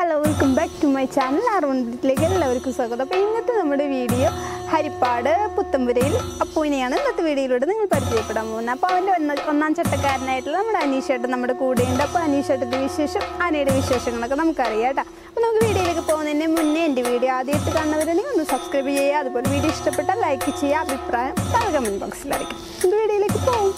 Hello welcome back to my channel ആറുമണിലേക്ക് എല്ലാവർക്കും സ്വാഗതം അപ്പോൾ ഇന്നത്തെ നമ്മുടെ വീഡിയോ ഹരിപ്പാട് പുത്തമ്പുരയിൽ അപ്പൂനെയാണ് ഇന്നത്തെ വീഡിയോയിലൂടെ നിങ്ങൾ പരിചയപ്പെടാൻ പോകുന്നത് അപ്പോൾ അവൻ്റെ ഒന്ന- ഒന്നാം ചട്ടക്കാരനായിട്ടുള്ള നമ്മുടെ അനീഷേട്ടൻ നമ്മുടെ കൂടെയുണ്ട് അപ്പോൾ അനീഷേട്ടൻ്റെ വിശേഷം ആനയുടെ വിശേഷങ്ങളൊക്കെ നമുക്കറിയാം കേട്ടോ അപ്പോൾ നമുക്ക് വീഡിയോയിലേക്ക് പോകുന്നതിന് മുന്നേ എൻ്റെ വീഡിയോ ആദ്യമായിട്ട് കാണുന്നവരുണ്ടെങ്കിൽ ഒന്ന് സബ്സ്ക്രൈബ് ചെയ്യുക അതുപോലെ വീഡിയോ ഇഷ്ടപ്പെട്ടാൽ ലൈക്ക് ചെയ്യുക അഭിപ്രായം താഴെ കമൻറ്റ് ബോക്സിൽ അറിയിക്കും നമുക്ക് വീഡിയോയിലേക്ക് പോകും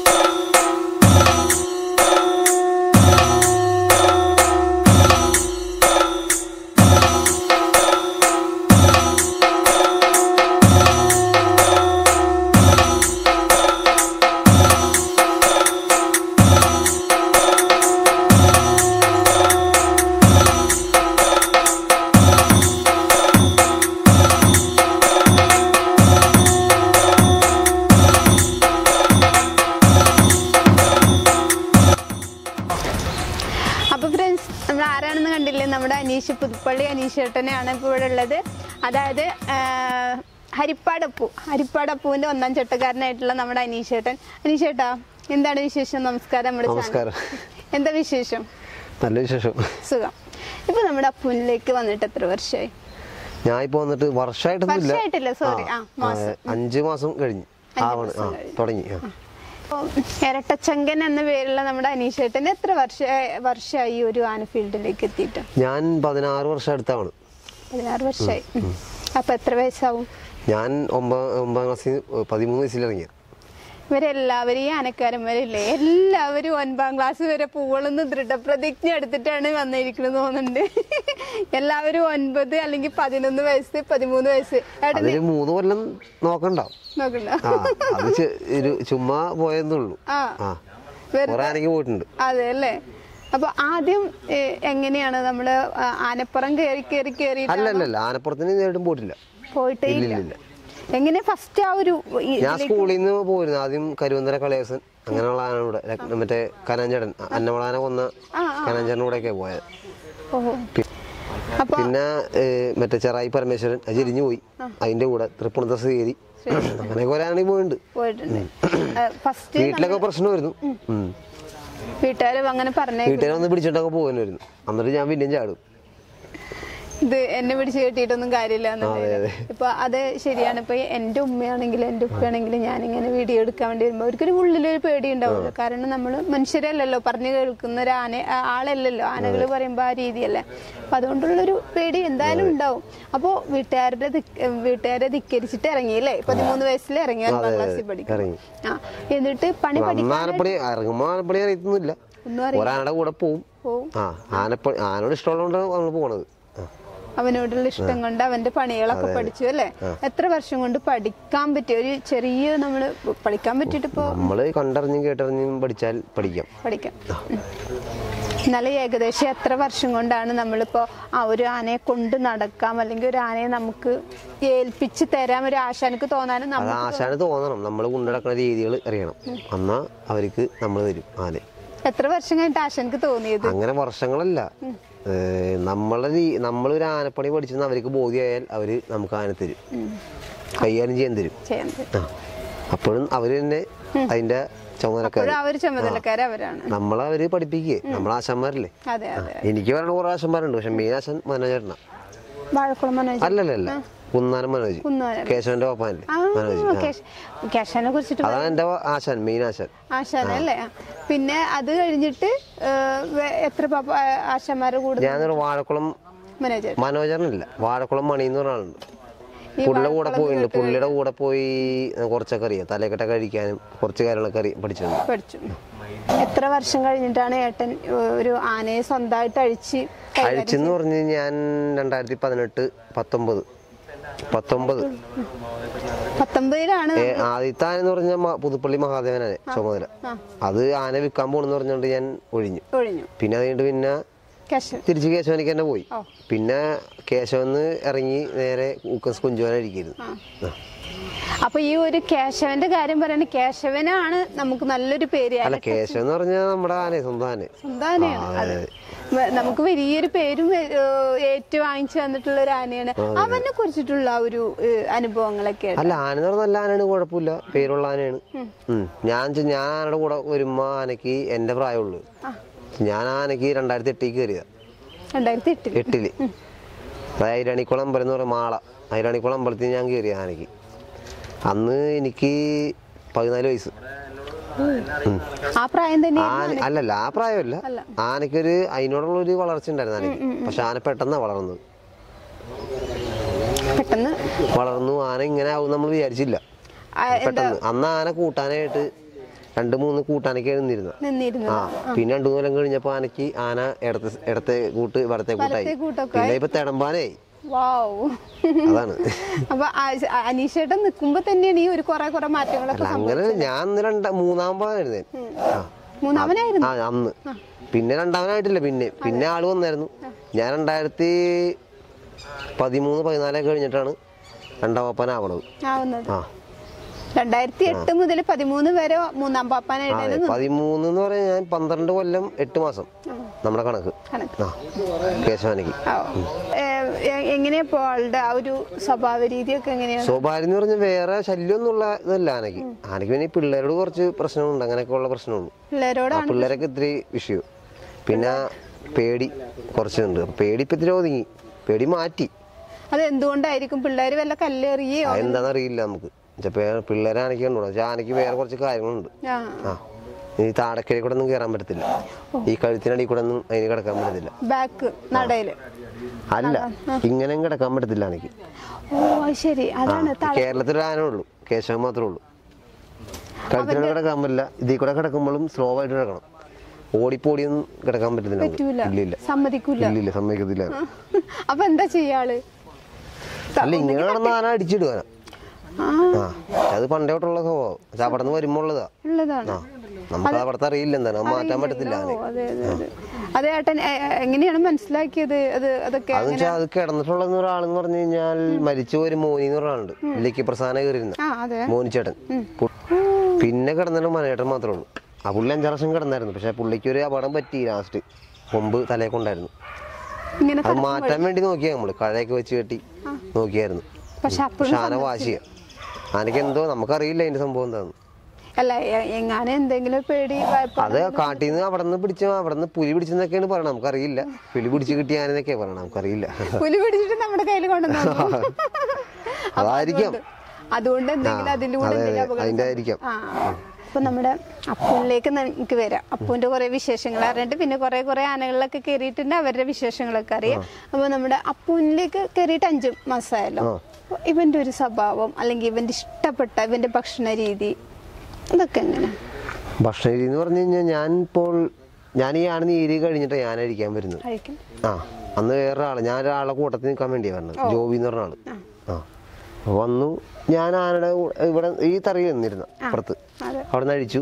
അപ്പോൾ ഫ്രണ്ട്സ് നമ്മൾ ആരാണെന്ന് കണ്ടില്ലേ നമ്മുടെ അനീഷ് പുതുപ്പള്ളി അനീഷ് ചേട്ടനെയാണ് ഇപ്പോൾ ഇവിടെ ഉള്ളത് അതായത് ആ, ഹരിപ്പാടപ്പു ഹരിപ്പാടപ്പുവിൻ്റെ ഒന്നാം ചട്ടക്കാരനായിട്ടുള്ള നമ്മുടെ അനീഷ് ചേട്ടൻ അനീഷ് ചേട്ടാ എന്താണ് വിശേഷം നമസ്കാരം നമ്മുടെ channel. നമസ്കാരം. എന്താ വിശേഷം നല്ല വിശേഷം സുഖം ഇപ്പൊ നമ്മുടെ അപ്പുവിനിലേക്ക് വന്നിട്ട് എത്ര വർഷമായി ഞാൻ ഇപ്പൊ വന്നിട്ട് വർഷമായിട്ടൊന്നുമില്ല വർഷമായിട്ടില്ല, sorry. ആ, മാസം. ആ, അഞ്ച് മാസം കഴിഞ്ഞു അഞ്ച് ആവണ് ആ മാസം കഴിഞ്ഞു. തുടങ്ങി ആ. അപ്പോൾ ഇരട്ടച്ചങ്കൻ എന്ന പേരുള്ള നമ്മുടെ അനീഷ് ചേട്ടൻ എത്ര വർഷ വർഷമായി ഈ ഒരു ആന ഫീൽഡിലേക്ക് എത്തിയിട്ട് ഞാൻ പതിനാറ് വർഷം അടുത്താണ് പതിനാറ് വർഷമായി ഉം. അപ്പൊ എത്ര വയസ്സാവും ഞാൻ ഒമ്പത് ഒമ്പതാം ക്ലാസ്സിൽ പതിമൂന്ന് വയസ്സിൽ ഇറങ്ങിയ ഇവരെല്ലാവരും ഈ ആനക്കാരന്മാരില്ലേ എല്ലാവരും ഒൻപതാം ക്ലാസ് വരെ പൂവളെന്ന് ദൃഢപ്രതിജ്ഞ എടുത്തിട്ടാണ് വന്നിരിക്കുന്നത് തോന്നുന്നുണ്ട് എല്ലാവരും ഒൻപത് അല്ലെങ്കിൽ പതിനൊന്ന് വയസ്സ് പതിമൂന്ന് വയസ്സ് ഏട്ടന് അതിൽ മൂന്ന് കൊല്ലം നോക്കണ്ട നോക്കണ്ട ആ അത് ചെ- ഒരു ചുമ്മാ പോയെന്നുള്ളൂ ആ ആ വെറുതെ കുറെ ആനയ്ക്ക് പോയിട്ടുണ്ട് അതെ അല്ലേ അപ്പൊ ആദ്യം ഏ, എങ്ങനെയാണ് നമ്മള് ആ, ആനപ്പുറം കയറി കയറി കയറി അല്ല അല്ല അല്ല ആനപ്പുറത്തിന് നേരിട്ടും പോയിട്ടില്ല പോയിട്ടേ ഇല്ല, ഇല്ല ഇല്ല, എങ്ങനെ ഫസ്റ്റ് ആ ഒരു ഈ- ഞാൻ സ്കൂളിൽ നിന്ന് പോയിരുന്നു ആദ്യം കരുവന്തര കളേസൻ അങ്ങനെയുള്ള ആന കൂടെ രക്- മറ്റേ കനാഞ്ചേടൻ അന്നമളാന കൊന്ന കനാഞ്ചേടൻ കൂടെയൊക്കെ പോയത് ഓഹോ അപ്പൊ പിന്നെ ഏഹ്, മറ്റേ ചെറായി പരമേശ്വരൻ അത് ചെരിഞ്ഞു പോയി അതിന്റെ കൂടെ തൃപ്പൂണിത്ത ശ്രീരി അങ്ങനെയൊക്കെ ഒരാണെങ്കിൽ പോയിട്ടുണ്ട് പോയിട്ടുണ്ട് ഫസ്റ്റ് വീട്ടിലൊക്കെ പ്രശ്നമായിരുന്നു ഉം. വീട്ടുകാർ അങ്ങനെ പറഞ്ഞേ വീട്ടുകാരെ ഒന്ന് പിടിച്ചിട്ടൊക്കെ പോകുമായിരുന്നു എന്നിട്ട് ഞാൻ പിന്നെയും ചാടും ഇത് എന്നെ പിടിച്ച് കെട്ടിയിട്ടൊന്നും കാര്യമില്ല എന്നുള്ളത് ഇപ്പൊ അത് ശരിയാണ് ഇപ്പൊ എന്റെ ഉമ്മയാണെങ്കിലും എന്റെ ഉപ്പയാണെങ്കിലും ഞാനിങ്ങനെ വീഡിയോ എടുക്കാൻ വേണ്ടി വരുമ്പോ അവർക്കൊരു ഉള്ളിലൊരു പേടി ഉണ്ടാവുമല്ലോ കാരണം നമ്മൾ മനുഷ്യരല്ലല്ലോ പറഞ്ഞു കേൾക്കുന്ന ഒരു ആന ആ- ആളല്ലല്ലോ ആനകൾ പറയുമ്പോ ആ രീതിയല്ലേ അപ്പൊ അതുകൊണ്ടുള്ളൊരു പേടി എന്തായാലും ഉണ്ടാവും അപ്പോ വീട്ടുകാരുടെ ധിക്ക- വീട്ടുകാരെ ധിക്കരിച്ചിട്ട് ഇറങ്ങിയല്ലേ പതിമൂന്ന് വയസ്സിൽ ഇറങ്ങി ഒൻപതാം ക്ലാസ്സിൽ പഠിക്കും ഇറങ്ങി ആ എന്നിട്ട് പണി പഠി അന്ന് ആനപ്പണി ഇറങ്ങുമ്പോ ആനപ്പണി അറിയത്തൊന്നുമില്ല ഒന്നും അറിയില്ല ഒരാനയുടെ കൂടെ പോവും പോവും ആ ആനപ്പണി ആനോട് ഇഷ്ടമുള്ളതുകൊണ്ടാണ് നമ്മൾ പോണത് ആ. അവനോടുള്ള ഇഷ്ടം കൊണ്ട് അവന്റെ പണികളൊക്കെ പഠിച്ചു അല്ലേ എത്ര വർഷം കൊണ്ട് പഠിക്കാൻ പറ്റിയ ഒരു ചെറിയ നമ്മള് പഠിക്കാൻ പറ്റിയിട്ട് ഇപ്പോ നമ്മള് കണ്ടറിഞ്ഞും കേട്ടറിഞ്ഞും പഠിച്ചാൽ പഠിക്കാം പഠിക്കാം ഉം. എന്നാലും ഏകദേശം എത്ര വർഷം കൊണ്ടാണ് നമ്മളിപ്പോ ആ ഒരു ആനയെ കൊണ്ട് നടക്കാം അല്ലെങ്കിൽ ഒരു ആനയെ നമുക്ക് ഏൽപ്പിച്ച് തരാം ഒരു ആശാനക്ക് തോന്നാനും അത് നമ്മൾ ആശാന് തോന്നണം നമ്മൾ കൊണ്ടുനടക്കുന്ന രീതികൾ അറിയണം എന്നാ അവർക്ക് നമ്മൾ തരും ആന എത്ര വർഷം കഴിഞ്ഞിട്ട് ആശാനക്ക് തോന്നിയത് അങ്ങനെ വർഷങ്ങളല്ല ഏഹ് നമ്മളെ രീ- നമ്മളൊരു ആനപ്പണി പഠിച്ചെന്ന് അവർക്ക് ബോധ്യമായാൽ അവര് നമുക്ക് ആന തരും കൈകാര്യം ചെയ്യാൻ തരും ചെയ്യുന്നത് ആ അപ്പോഴും അവര് തന്നെ അതിന്റെ ചുമതലക്കാർ അപ്പോഴും ആ ഒരു ചുമതലക്കാര് അവരാണ് നമ്മളവര് പഠിപ്പിക്കേ നമ്മൾ ആശാന്മാരല്ലേ അതെ അതെ എനിക്ക് പറയണ കുറെ ആശാന്മാരുണ്ട് പക്ഷെ മെയിൻ ആശാൻ മനോജേട്ടനാ വാഴക്കുളം മനോജ് അല്ലല്ലല്ല കുന്നാനം മനോജ് കുന്നാനം. കേശവന്റെ പാപ്പാനല്ലേ ആ മനോജ് ആ. കേശ- കേശവനെ കുറിച്ചിട്ട് അതാണ് എന്റെ ആശാൻ മെയിൻ ആശാൻ ആശാന അല്ലേ പിന്നെ അത് കഴിഞ്ഞിട്ട് ഏഹ്, വേ- എത്ര പാപ്പ ആ- ആശാന്മാരുടെ കൂടെ ഞാനൊരു വാഴക്കുളം മാനേജർ മനോജറിനല്ല വാഴക്കുളം മണി എന്ന് പറഞ്ഞ ആളുണ്ട് ഈ പുള്ളിയുടെ കൂടെ പോയിട്ടുണ്ട് പുള്ളിയുടെ കൂടെ പോയി കുറച്ചൊക്കെ അറിയാം തലക്കെട്ടൊക്കെ കഴിക്കാനും കുറച്ച് കാര്യങ്ങളൊക്കെ അറിയാം പഠിച്ചിട്ടുണ്ട് പഠിച്ചു എത്ര വർഷം കഴിഞ്ഞിട്ടാണ് ഏട്ടൻ ഏഹ്, ഒരു ആനയെ സ്വന്തമായിട്ട് അഴിച്ച് കൈകാര്യം അഴിച്ചെന്ന് പറഞ്ഞ് ഞാൻ രണ്ടായിരത്തി പതിനെട്ട് പത്തൊമ്പത് പത്തൊമ്പത് പത്തൊമ്പതിലാണ് ഏ, ആദ്യത്തെ ആന എന്ന് പറഞ്ഞാൽ മ- പുതുപ്പള്ളി മഹാദേവനാണ് ചുമതല അത് ആന വിൽക്കാൻ പോണെന്ന് പറഞ്ഞുകൊണ്ട് ഞാൻ ഒഴിഞ്ഞു ഒഴിഞ്ഞു പിന്നെ അത് കഴിഞ്ഞിട്ട് പിന്നെ കേശവൻ തിരിച്ച് കേശവനിക്ക് തന്നെ പോയി ഓ. പിന്നെ കേശവന്ന് ഇറങ്ങി നേരെ ഊക്കസ് കുഞ്ചുവാനായിരിക്കുന്നു അപ്പൊ ഈ ഒരു കേശവന്റെ കാര്യം പറയുന്നത് കേശവനാണ് നമുക്ക് നല്ലൊരു പേര് അല്ല കേശവൻ എന്ന് പറഞ്ഞാൽ നമ്മുടെ ആന സ്വന്തം ആന സ്വന്തം ആനയാണ് അത് വ- നമുക്ക് വലിയൊരു പേരും ഏഹ്, ഏറ്റു വാങ്ങിച്ചു തന്നിട്ടുള്ള ഒരു ആനയാണ് അവനെ കുറിച്ചിട്ടുള്ള ആ ഒരു ഏഹ്, അനുഭവങ്ങളൊക്കെ അല്ല ആന എന്ന് പറഞ്ഞാൽ നല്ല ആനയാണ് കുഴപ്പമില്ല പേരുള്ള ആനയാണ് ഉം. ഞാൻ ചെ- ഞാൻ ആനയുടെ കൂടെ വരുമ്പോ ആനക്ക് എന്റെ പ്രായമുള്ളു ഞാൻ ആനക്ക് രണ്ടായിരത്തി എട്ടിൽ കയറിയതാ രണ്ടായിരത്തി എട്ടിൽ എട്ടില് അതായത് ഐരാണിക്കുളം അമ്പലം എന്ന് പറയുന്ന മാള ഐരാണിക്കുളം അമ്പലത്തിൽ ഞാൻ കയറി ആനയ്ക്ക് അന്ന് എനിക്ക് പതിനാല് വയസ്സ് ഉം. ആ പ്രായം തന്നെ ആന അല്ലല്ല ആ പ്രായമല്ല അല്ല. ആനയ്ക്കൊരു അതിനോടുള്ള ഒരു വളർച്ച ഉണ്ടായിരുന്നു ആനയ്ക്ക് പക്ഷെ ആന പെട്ടെന്നാണ് വളർന്നത് പെട്ടെന്ന് വളർന്നു ആന ഇങ്ങനെ ആവും നമ്മൾ വിചാരിച്ചില്ല ആ, പെട്ടെന്ന് അന്ന് ആന കൂട്ടാനായിട്ട് രണ്ട് മൂന്ന് കൂട്ടാനൊക്കെ നിന്നിരുന്നു നിന്നിരുന്നു ആ പിന്നെ രണ്ടു മൂലം കഴിഞ്ഞപ്പോ ആനക്ക് ആന ഇടത്തെ ഇടത്തെ കൂട്ട് വലത്തെ കൂട്ടായി വലത്തെ കൂട്ടൊക്കെ പിന്നെ ഇപ്പൊ തെടമ്പാനേ വാവ് അതാണ് അപ്പൊ ആ- അനീഷേട്ടൻ നിൽക്കുമ്പോ തന്നെയാണ് ഈ ഒരു കുറെ കുറെ മാറ്റങ്ങളൊക്കെ അല്ല അങ്ങനെ ഞാൻ അന്ന് രണ്ട മൂന്നാം പാകായിരുന്നു ആ മൂന്നാമനായിരുന്നു ആ അന്ന് പിന്നെ രണ്ടാമനായിട്ടില്ല പിന്നെ പിന്നെ ആള് വന്നായിരുന്നു ഞാൻ രണ്ടായിരത്തി പതിമൂന്ന് പതിനാലൊക്കെ കഴിഞ്ഞിട്ടാണ് രണ്ടാം പാപ്പാനാവണത് ആവുന്നത് ആ രണ്ടായിരത്തി എട്ട് മുതൽ പതിമൂന്ന് വരെ മൂന്നാം അതെ പാപ്പാനായിട്ട് പതിമൂന്ന് എന്ന് പറഞ്ഞാൽ ഞാൻ പന്ത്രണ്ട് കൊല്ലം എട്ട് മാസം നമ്മുടെ കണക്ക് കണക്ക് ആ കേശവാനക്ക് ആ. ഏ, എ- എങ്ങനെയാ ഇപ്പൊ ആളുടെ ആ ഒരു സ്വഭാവ രീതിയൊക്കെ എങ്ങനെയാണ് സ്വഭാവം എന്ന് പറഞ്ഞാൽ വേറെ ശല്യമൊന്നുള്ള ഇതല്ല ആനയ്ക്ക് ആനയ്ക്ക് പിന്നെ ഈ പിള്ളേരോട് കുറച്ച് പ്രശ്നമുണ്ട് അങ്ങനെയൊക്കെ ഉള്ള പ്രശ്നമുള്ളൂ ആ പിള്ളേരോടാണ് പിള്ളേരൊക്കെ ഇത്തിരി വിഷയം പിന്നെ പേടി കുറച്ചുണ്ട് അപ്പൊ പേടി ഇപ്പൊ ഇത്തിരി ഒതുങ്ങി പേടി മാറ്റി അത് എന്തുകൊണ്ടായിരിക്കും പിള്ളേര് വല്ല കല്ലേറിയോ അതെന്താണെന്ന് അറിയില്ല നമുക്ക് ചിലപ്പോ പിള്ളേരെ ആനയ്ക്ക് കണ്ടു പക്ഷെ ആനയ്ക്ക് വേറെ കുറച്ച് കാര്യങ്ങളുണ്ട് ആ ആ ഈ താടക്കരയിൽ കൂടെ ഒന്നും കയറാൻ പറ്റത്തില്ല ഈ കഴുത്തിനടിയിൽ കൂടെ ഒന്നും അതിന് കിടക്കാൻ പറ്റത്തില്ല ബാക്ക് നടയില് അല്ല ഇങ്ങനെയും കിടക്കാൻ പറ്റത്തില്ല ആനയ്ക്ക് ഓ അത് ശരി അതാണ് തള കേരളത്തിൽ ഒരു ആന ഉള്ളൂ കേശവൻ മാത്രമേ ഉള്ളൂ കഴുത്തിനോട് കിടക്കാൻ പറ്റില്ല ഇതിൽ കൂടെ കിടക്കുമ്പോഴും സ്ലോ ആയിട്ട് കിടക്കണം ഓടിപ്പോടിയൊന്നും കിടക്കാൻ പറ്റത്തില്ല നമുക്ക്. പറ്റൂല ഇല്ല ഇല്ല സമ്മതിക്കൂല ഇല്ല ഇല്ല സമ്മതിക്കത്തില്ല അപ്പൊ എന്താ ചെയ്യാള് അല്ല ഇങ്ങനെ കിടന്ന ആന അടിച്ചിടുവാന ആ ആ അത് പണ്ടേ തൊട്ടുള്ള സ്വഭാവം പക്ഷെ അവിടെ നിന്ന് വരുമ്പോ ഉള്ളതാ ഉള്ളതാണ് ആ നമുക്ക് അവിടുത്തെ അറിയില്ല എന്താണ് അത് മാറ്റാൻ പറ്റത്തില്ല ഓ, ആനെ അതെ അതെ അതെ അതെ ഏട്ടൻ എ- എ- എങ്ങനെയാണ് മനസ്സിലാക്കിയത് അത് അതൊക്കെ അതെന്ന് വെച്ചാൽ അത് കിടന്നിട്ടുള്ള ഒരാളെന്ന് പറഞ്ഞു കഴിഞ്ഞാൽ മരിച്ച ഒരു മോനി എന്ന് ഒരാളുണ്ട് ലക്കി പ്രസാന കയറിയിരുന്ന ആ അതെ മോനിച്ചേട്ടൻ പു- പിന്നെ കിടന്നിട്ട് മനേട്ടൻ മാത്രമേ ഉള്ളൂ ആ പുള്ളി അഞ്ചാറ് വർഷം കിടന്നായിരുന്നു പക്ഷെ പുള്ളിക്ക് ഒരു അപകടം പറ്റി ലാസ്റ്റ് കൊമ്പ് തലയെ കൊണ്ടായിരുന്നു ഇങ്ങനെ അത് മാറ്റാൻ വേണ്ടി നോക്കിയാ നമ്മള് കഴയൊക്കെ വെച്ച് കെട്ടി നോക്കിയായിരുന്നു പക്ഷെ അപ്പോഴും പക്ഷെ ആന വാശിയ ആനക്ക് എന്തോ നമുക്കറിയില്ല അതിന്റെ സംഭവം എന്താന്ന് അല്ല എ- എങ്ങാനും എന്തെങ്കിലും പേടി ഭയപ്പ- അത് കാട്ടിൽ നിന്ന് അവിടെ നിന്ന് പിടിച്ച അവിടെ നിന്ന് പുലി പിടിച്ചെന്നൊക്കെയാണ് പറയണത് നമുക്കറിയില്ല പുലി പിടിച്ച് കിട്ടിയ ആനെന്നൊക്കെയാ പറയണത് നമുക്കറിയില്ല പുലി പിടിച്ചിട്ട് നമ്മുടെ കയ്യിൽ കൊണ്ടുവന്നു അതായിരിക്കാം അതുകൊണ്ട് എന്തെങ്കിലും അതിന്റെ കൂടെ അതെ എന്തെങ്കിലും അതെ അപകടം അതിന്റെ ആയിരിക്കാം ആ അപ്പൊ നമ്മുടെ അപ്പൂനിലേക്ക് നമുക്ക് വരാം അപ്പൂന്റെ കുറെ വിശേഷങ്ങൾ അറിഞ്ഞിട്ട് പിന്നെ കുറെ കുറെ ആനകളിലൊക്കെ കയറിയിട്ടുണ്ട് അവരുടെ വിശേഷങ്ങളൊക്കെ അറിയാം അപ്പൊ നമ്മുടെ അപ്പൂനിലേക്ക് കയറിയിട്ട് അഞ്ചു മാസമായല്ലോ ആ. അപ്പൊ ഇവന്റെ ഒരു സ്വഭാവം അല്ലെങ്കിൽ ഇവന്റെ ഇഷ്ടപ്പെട്ട ഇവന്റെ ഭക്ഷണ രീതി ഇതൊക്കെ എങ്ങനെ ഭക്ഷണ രീതി എന്ന് പറഞ്ഞു കഴിഞ്ഞാൽ ഞാൻ ഇപ്പോൾ ഞാൻ ഈ ആണ് നീര് കഴിഞ്ഞിട്ട് ഞാൻ അഴിക്കാൻ വരുന്നത് കഴിക്കും ആ അന്ന് വേറൊരാള് ഞാൻ ഒരാളെ കൂട്ടത്തിൽ നിൽക്കാൻ വേണ്ടിയാണ് പറഞ്ഞത് ജോബി എന്ന് പറഞ്ഞ ആള് ആ അപ്പൊ വന്നു ഞാൻ ആനയുടെ കൂ- ഇവിടെ ഈ തറയിൽ നിന്നിരുന്ന അപ്പുറത്ത് അതെ അവിടെ നിന്ന് അഴിച്ചു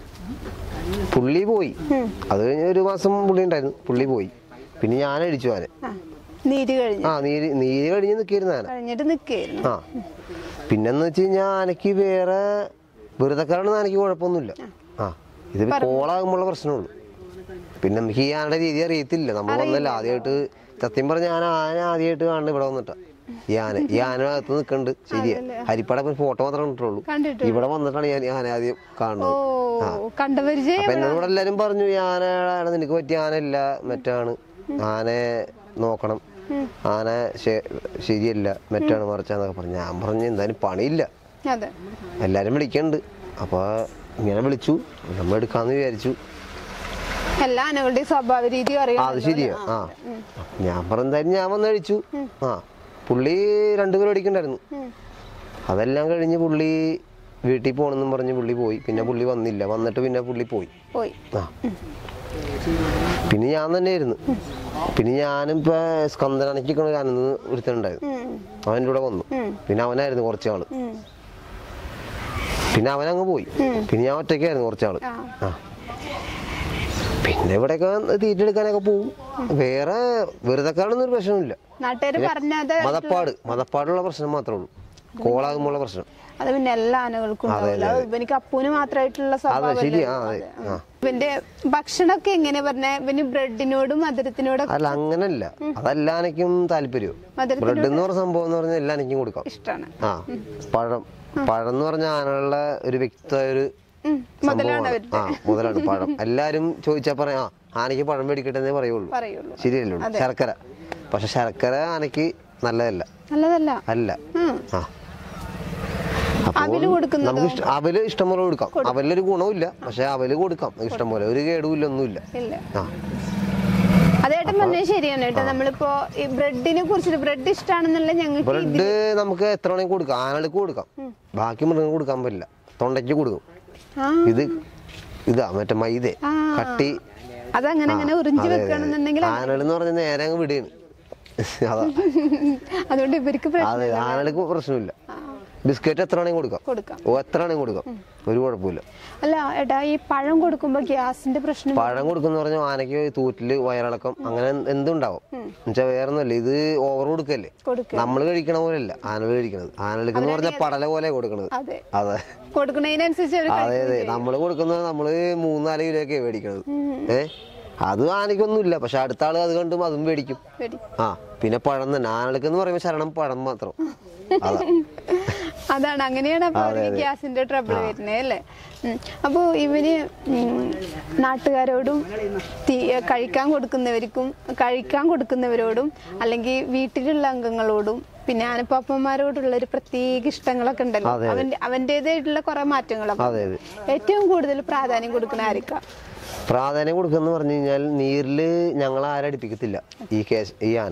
പുള്ളി പോയി അത് കഴിഞ്ഞ് ഒരു മാസം പുള്ളി ഉണ്ടായിരുന്നു പുള്ളി പോയി പിന്നെ ഞാൻ അഴിച്ചു ആന ആ നീര് കഴിഞ്ഞു ആ നീര് നീര് കഴിഞ്ഞ് നിൽക്കിയിരുന്ന ആന കഴിഞ്ഞിട്ട് നിൽക്കുകയായിരുന്നു ആ പിന്നെന്ന് വെച്ച് കഴിഞ്ഞാൽ ആനയ്ക്ക് വേറെ വെറുതെക്കാരാണ് ആനയ്ക്ക് കുഴപ്പമൊന്നുമില്ല ആ ഇത് കോളാകുമ്പോഴുള്ള പ്രശ്നമുള്ളൂ പിന്നെ നമുക്ക് ഈ ആനയുടെ രീതി അറിയത്തില്ല നമ്മൾ വന്നല്ല ആദ്യമായിട്ട് സത്യം പറഞ്ഞ ഞാൻ ആന ആദ്യമായിട്ട് കാണുന്നത് ഇവിടെ വന്നിട്ടാ ഈ ആന ഈ ആന അകത്ത് നിൽക്കുന്നുണ്ട് ശരിയാ ഹരിപ്പാടെ ഫോട്ടോ മാത്രമേ കണ്ടിട്ടുള്ളൂ കണ്ടിട്ട് ഇവിടെ വന്നിട്ടാണ് ഞാൻ ഈ ആന ആദ്യം ഓ കാണുന്നത് കണ്ടപരിചയം അപ്പൊ എന്നോട് ഇവിടെ എല്ലാരും പറഞ്ഞു ഈ ആനയാണ് നിനക്ക് പറ്റിയ ആനയല്ല മറ്റാണ് ആനയെ നോക്കണം ആന ശ- ശരിയല്ല മറ്റാണ് മറിച്ചാന്നൊക്കെ പറഞ്ഞു ഞാൻ പറഞ്ഞു എന്തായാലും പണിയില്ല അതെ എല്ലാരും വിളിക്കണ്ട് അപ്പൊ ഇങ്ങനെ വിളിച്ചു നമ്മൾ എടുക്കാന്ന് വിചാരിച്ചു എല്ലാ ആനകളുടെയും സ്വഭാവ രീതി ആ അറിയാം അത് ശരിയാ ആ ഞാൻ പറഞ്ഞ എന്തായാലും ഞാൻ വന്ന് കഴിച്ചു ആ പുള്ളി രണ്ടുപേരും അടിക്കണ്ടായിരുന്നു അതെല്ലാം കഴിഞ്ഞ് പുള്ളി വീട്ടിൽ പോകണമെന്നും പറഞ്ഞ് പുള്ളി പോയി പിന്നെ പുള്ളി വന്നില്ല വന്നിട്ട് പിന്നെ പുള്ളി പോയി പോയി ആ പിന്നെ ഞാൻ തന്നെയായിരുന്നു പിന്നെ ഞാനും ഇപ്പൊ സ്കന്ദനണിക്കുന്ന ഒരു അനന്ന് ഒരുത്തനുണ്ടായിരുന്നു ഉം. അവൻ്റെ കൂടെ വന്നു പിന്നെ അവനായിരുന്നു കുറച്ചാള് ഉം. പിന്നെ അവനങ്ങ് പോയി പിന്നെ ഞാൻ ഒറ്റയ്ക്കായിരുന്നു കുറച്ചാള് ആ. ആ പിന്നെ ഇവിടെയൊക്കെ തീറ്റെടുക്കാനൊക്കെ പോവും വേറെ വെറുതെ കാണുന്നൊരു പ്രശ്നമില്ല നാട്ടുകാര് പറഞ്ഞത് മതപ്പാട് മതപ്പാടുള്ള പ്രശ്നം മാത്രമേ ഉള്ളൂ കോളാകുമ്പോൾ പ്രശ്നം അത് പിന്നെ എല്ലാ ആനകൾക്കും ഉണ്ടാവില്ല അത് എനിക്ക് അപ്പൂന് മാത്രമായിട്ടുള്ള അതെ സ്വഭാവം ശരി ആ അതെ ആ ഇവന്റെ ഭക്ഷണമൊക്കെ എങ്ങനെ പറഞ്ഞ ഇവന് ബ്രെഡിനോടും മധുരത്തിനോടും അല്ല അങ്ങനല്ല അതെല്ലാനയ്ക്കും താല്പര്യം മധുരത്തിന് ബ്രെഡ് എന്ന് പറഞ്ഞ സംഭവം എന്ന് പറഞ്ഞാൽ എല്ലാനയ്ക്കും കൊടുക്കാം ഇഷ്ടമാണ് ആ പഴം പഴം എന്ന് പറഞ്ഞ ആനകളുടെ ഒരു വ്യക്തമായ ഒരു മുതലാണ് സംഭവമാണ്. അവരുടെ ആ മുതലാണ് പഴം എല്ലാരും ചോദിച്ചാ പറയാം ആ ആനയ്ക്ക് പഴം മേടിക്കട്ടെ എന്നേ പറയുള്ളൂ പറയുള്ളൂ ശരിയല്ലോ ശർക്കര പക്ഷെ ശർക്കര ആനയ്ക്ക് നല്ലതല്ല നല്ലതല്ല അല്ല ഉം. ആ അപ്പോൾ അവില് കൊടുക്കുന്നത് നമുക്ക് ഇഷ്ട- അവല് ഇഷ്ടംപോലെ കൊടുക്കാം അവലൊരു ഗുണവുമില്ല പക്ഷെ അവല് കൊടുക്കാം ഇഷ്ടംപോലെ ഒരു കേടുമില്ല ഒന്നുമില്ല ഇല്ല ആ അതേട്ടൻ പറഞ്ഞത് ശരിയാണ് കേട്ടോ നമ്മളിപ്പോ ഈ ബ്രെഡിനെ കുറിച്ചിട്ട് ബ്രെഡ് ഇഷ്ടമാണെന്നുള്ള ഞങ്ങൾക്ക് ബ്രെഡ് നമുക്ക് എത്ര വേണമെങ്കിൽ കൊടുക്കാം ആനകൾക്ക് കൊടുക്കാം ബാക്കി മൃഗങ്ങൾക്ക് കൊടുക്കാൻ പറ്റില്ല തൊണ്ടയ്ക്ക് കൊടുക്കും ആ ഇത് ഇതാ മറ്റേ മൈദ ആ. കട്ടി അതങ്ങനെ അങ്ങനെ ഉറിഞ്ചു അതെ, അതെ. വെക്കണമെന്നുണ്ടെങ്കിൽ ആനകൾ എന്ന് പറഞ്ഞാൽ നേരെ അങ്ങ് വിടുകയാണ് അതാ അതുകൊണ്ട് ഇവർക്ക് പ്രശ്നം അതെ ആനകൾക്ക് പ്രശ്നമില്ല ബിസ്ക്കറ്റ് എത്ര വേണമെങ്കിൽ കൊടുക്കാം കൊടുക്കാം ഓ എത്ര വേണമെങ്കിൽ കൊടുക്കാം ഒരു കുഴപ്പമില്ല അല്ല ഏട്ടാ ഈ പഴം കൊടുക്കുമ്പോ ഗ്യാസിന്റെ പ്രശ്നം പഴം കൊടുക്കുന്ന പറഞ്ഞാൽ ആനയ്ക്ക് തൂറ്റില് വയറിളക്കം അങ്ങനെ എന്തുണ്ടാവും എന്നുവെച്ചാൽ വേറെ ഒന്നുമല്ല ഇത് ഓവർ കൊടുക്കല്ലേ കൊടുക്കുക നമ്മൾ കഴിക്കണ പോലെയല്ല ആനകൾ കഴിക്കണത് ആനകൾക്ക് എന്ന് പറഞ്ഞാൽ പടല പോലെ കൊടുക്കണത് അതെ അതെ കൊടുക്കുന്നതിനനുസരിച്ച് അവർ അതെ അതെ നമ്മള് കൊടുക്കുന്നത് നമ്മള് മൂന്നാല് കിലോ ഒക്കെ മേടിക്കണത് ഏ അത് ആനയ്ക്കൊന്നുമില്ല പക്ഷെ അടുത്ത ആള് അത് കണ്ടും അതും മേടിക്കും ആ പിന്നെ പഴം തന്നെ ആനകൾക്ക് എന്ന് പറയുമ്പോൾ ശരണം പഴം മാത്രം അതാ അതാണ് അങ്ങനെയാണ് അപ്പൊ അവർക്ക് ഗ്യാസിന്റെ ട്രബിൾ വരുന്നത് അല്ലേ ഉം. അപ്പൊ ഇവന് ഉം, നാട്ടുകാരോടും തീ- കഴിക്കാൻ കൊടുക്കുന്നവർക്കും കഴിക്കാൻ കൊടുക്കുന്നവരോടും അല്ലെങ്കിൽ വീട്ടിലുള്ള അംഗങ്ങളോടും പിന്നെ ആനപ്പാപ്പന്മാരോടുള്ള ഒരു പ്രത്യേക ഇഷ്ടങ്ങളൊക്കെ ഉണ്ടല്ലോ അവന്റെ അവൻ്റെതായിട്ടുള്ള കുറെ മാറ്റങ്ങളൊക്കെ അതെ അതെ ഏറ്റവും കൂടുതൽ പ്രാധാന്യം കൊടുക്കുന്ന ആർക്കാ പ്രാധാന്യം കൊടുക്കുന്ന പറഞ്ഞു കഴിഞ്ഞാൽ നീരില് ഞങ്ങൾ ആരടിപ്പിക്കത്തില്ല ഈ കേസ് ഈ ആന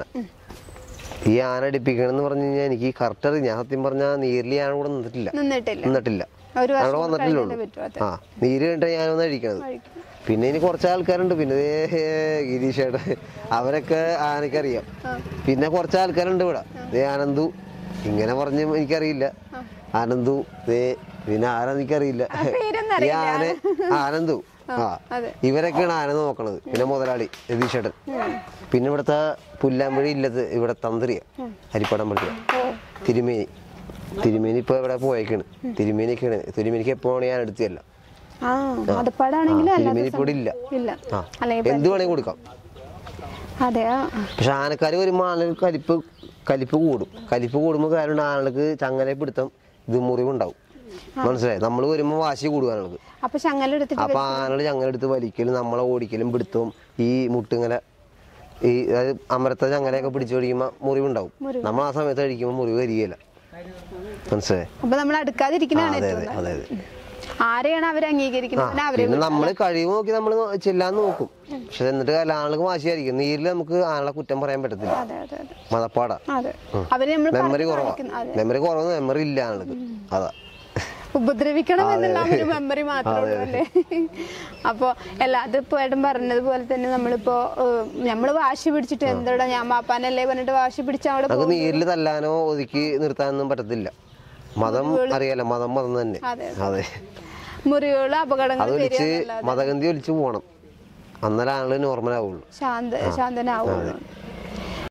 ഈ ആന അടിപ്പിക്കണം എന്ന് പറഞ്ഞു കഴിഞ്ഞാൽ എനിക്ക് കറക്റ്റ് അറിയാം ഞാൻ സത്യം പറഞ്ഞാൽ നീരിൽ ഞാൻ കൂടെ നിന്നിട്ടില്ല നിന്നിട്ടില്ല നിന്നിട്ടില്ല ഒരു വർഷം അവിടെ വന്നിട്ടില്ലേ കഴിഞ്ഞിട്ടേ ഉള്ളൂ പറ്റൂ, അതെ. ആ നീര് കഴിഞ്ഞിട്ട് ഞാനൊന്ന് അടിക്കണത് കഴിക്കും. പിന്നെ ഇനി കുറച്ച് ആൾക്കാരുണ്ട് പിന്നെ ദേ ഗിരീഷേട്ടൻ അവരൊക്കെ ആനക്കറിയാം പിന്നെ കുറച്ച് ആൾക്കാരുണ്ട് ഇവിടെ ദേ ആനന്ദു ഇങ്ങനെ പറഞ്ഞ് എനിക്കറിയില്ല ആനന്ദു ദേ പിന്നെ ആരാ എനിക്കറിയില്ല പേരൊന്നും ഈ ആന ആനന്ദു ആ അതെ. ഇവരൊക്കെയാണ് ആന നോക്കണത് പിന്നെ മുതലാളി രതീഷേട്ടൻ പിന്നെ ഇവിടുത്തെ പുല്ലാമ്പഴി ഇല്ലത് ഇവിടെ തന്ത്രിയ ഹരിപ്പടം പഠിക്കുക തിരുമേനി തിരുമേനി ഇപ്പൊ ഇവിടെ പോയേക്കാണ് തിരുമേനിക്കാണ് തിരുമേനിക്ക് എപ്പോഴാണ് ഞാൻ എടുത്തല്ല ആ മതപ്പാടാണെങ്കിലും അല്ലാതെ തിരുമേനി ഇപ്പൊ ഇവിടെ ഇല്ല ഇല്ല ആ അല്ലെങ്കിൽ എന്ത് വേണമെങ്കിൽ കൊടുക്കാം അതെ ആ പക്ഷെ ആനക്കാർ വരുമ്പോൾ ആനകൾക്ക് കലിപ്പ് കലിപ്പ് കൂടും കലിപ്പ് കൂടുമ്പോൾ കാരണം ആനകൾക്ക് ചങ്ങല പിടുത്തം ഇത് മുറിവുണ്ടാവും മനസ്സിലായി നമ്മൾ വരുമ്പോൾ വാശി കൂടും ആനകൾക്ക് അപ്പൊ ചങ്ങല എടുത്തിട്ട് അപ്പൊ ആനകൾ ചങ്ങല എടുത്ത് വലിക്കലും നമ്മളെ ഓടിക്കലും പിടുത്തവും ഈ മുട്ടിങ്ങനെ ഈ അതായത് അമരത്തെ ചങ്ങലയൊക്കെ പിടിച്ചു കഴിക്കുമ്പോൾ മുറിവുണ്ടാവും നമ്മൾ ആ സമയത്ത് കഴിക്കുമ്പോൾ മുറിവ് കരിയല്ല മനസ്സിലായി അപ്പൊ നമ്മൾ അടുക്കാതിരിക്കുന്നതാണ് അതെ ഏറ്റവും അതെ അതെ അതെ ആരെയാണ് അവർ അംഗീകരിക്കുന്നത് പിന്നെ അവരെ പിന്നെ നമ്മൾ കഴിവ് നോക്കി നമ്മൾ ചെല്ലാൻ നോക്കും പക്ഷെ എന്നിട്ട് ആളുകൾക്ക് വാശിയായിരിക്കും നീരിൽ നമുക്ക് ആനകളെ കുറ്റം പറയാൻ പറ്റത്തില്ല അതെ അതെ അതെ മതപ്പാടാ അതെ അവര് നമ്മൾ മെമ്മറി കുറവാ കാണിക്കുന്ന- അതെ മെമ്മറി കുറവ് മെമ്മറി ഇല്ല ആളുകൾക്ക് അതാ ഉപദ്രവിക്കണം എന്നുള്ള ആ ഒരു മെമ്മറി മാത്രമേ ഉള്ളൂ അല്ലേ അപ്പൊ എല്ലാ അതിപ്പോ ഏട്ടൻ പറഞ്ഞതുപോലെ തന്നെ നമ്മളിപ്പോ ഏഹ്, നമ്മള് വാശി പിടിച്ചിട്ട് എന്തോടാ ഞാൻ പാപ്പാനല്ലേ പറഞ്ഞിട്ട് വാശി പിടിച്ച അവിടെ നമുക്ക് നീരിൽ തല്ലാനോ ഒതുക്കി നിർത്താനൊന്നും പറ്റത്തില്ല മതം അറിയാലോ മതം മതം തന്നെ അതെ. അതെ മുറിവുകളും അപകടങ്ങളും അതൊലിച്ച് വരിക മതഗന്ധി ഒലിച്ച് പോകണം അന്നേരം ആള് നോർമൽ ആവുള്ളൂ ശാന്ത ശാന്തനാവുള്ളൂ